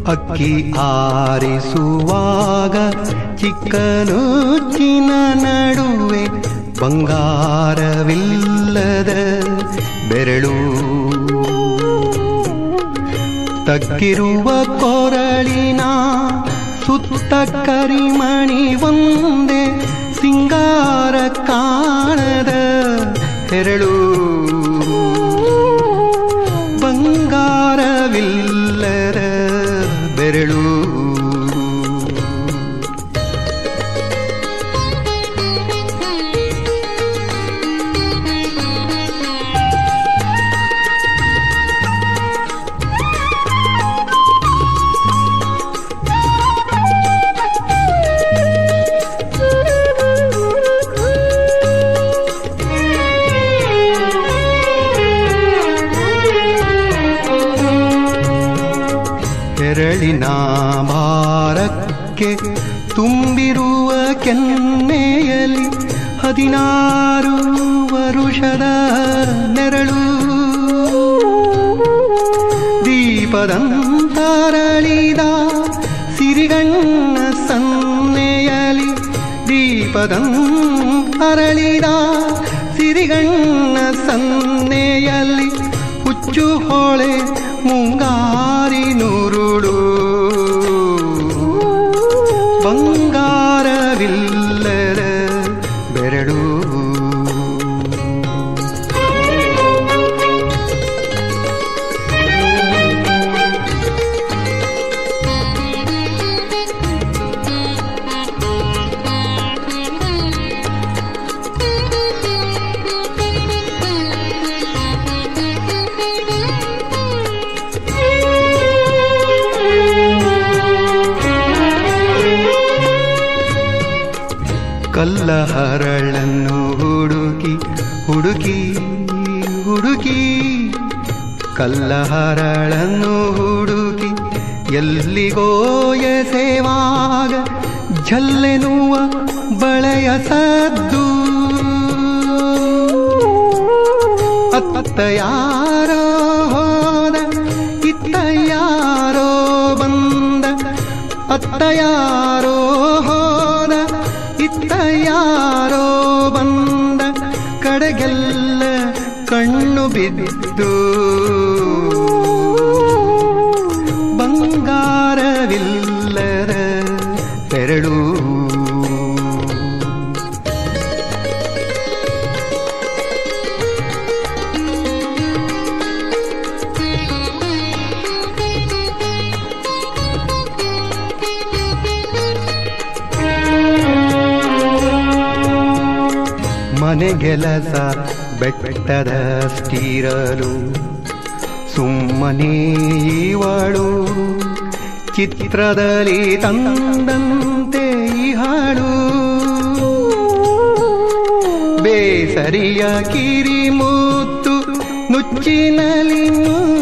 ಅಕ್ಕಿ ಆರಿಸುವಾಗ ಚಿಕ್ಕನುಚ್ಚಿನ ನಡುವೆ ಬಂಗಾರವಿಲ್ಲದ ಬೆರಳು ತಗ್ಗಿರುವ ಕೊರಳಿನ ಸುತ್ತ ಕರಿಮಣಿ ಒಂದೇ ಸಿಂಗಾರ ಕಾಣದ ಹೆರಳು ಬಂಗಾರವಿಲ್ಲದ ಬೆರಳು ಕೆರಳಿನ ಭಾರಕ್ಕೆ ತುಂಬಿರುವ ಕೆನ್ನೆಯಲ್ಲಿ ಹದಿನಾರು ವರುಷದ ನೆರಳು ದೀಪದಂತರಳಿದ ಸಿರಿಗಣ್ಣ ಸನ್ನೆಯಲಿ ದೀಪದಂ ಅರಳಿದ ಸಿರಿಗಣ್ಣ ಸನ್ನೆಯಲ್ಲಿ ಹುಚ್ಚು ಹೊಳೆ ಮುಂಗಾರಿ ನೂರುಳು ಬಂಗಾರವಿಲ್ಲದ ಬೆರಳು ಕಲ್ಲ ಹರಳನ್ನು ಹುಡುಕಿ ಹುಡುಕಿ ಹುಡುಕಿ ಕಲ್ಲ ಹರಳನ್ನು ಹುಡುಕಿ ಎಲ್ಲಿಗೋ ಎಸೆವಾಗ ಝಲ್ಲೆನುವ ಬಳೆಯ ಸದ್ದು ಅತ್ತ ಯಾರೋ ಹೋದ ಇತ್ತ ಯಾರೋ ಬಂದ ಅತ್ತ ಯಾರೋ ಹೋದ ಇತ್ತ ಯಾರೋ ಬಂದ ಕಡೆಗೆಲ್ಲ ಕಣ್ಣು ಬಿದ್ದು ಬಂಗಾರವಿಲ್ಲದ ತೆರಳು ಮನೆಗೆಲಸ ಬೆಟ್ಟದ ಸ್ಟೀರಲು ಸುಮ್ಮನೆ ಇವಳು ಚಿತ್ರದಲ್ಲಿ ತಂದಂತೆ ಈ ಹಾಡು ಬೇಸರಿಯ ಕಿರಿ ಮುತ್ತು ನುಚ್ಚಿನಲ್ಲಿ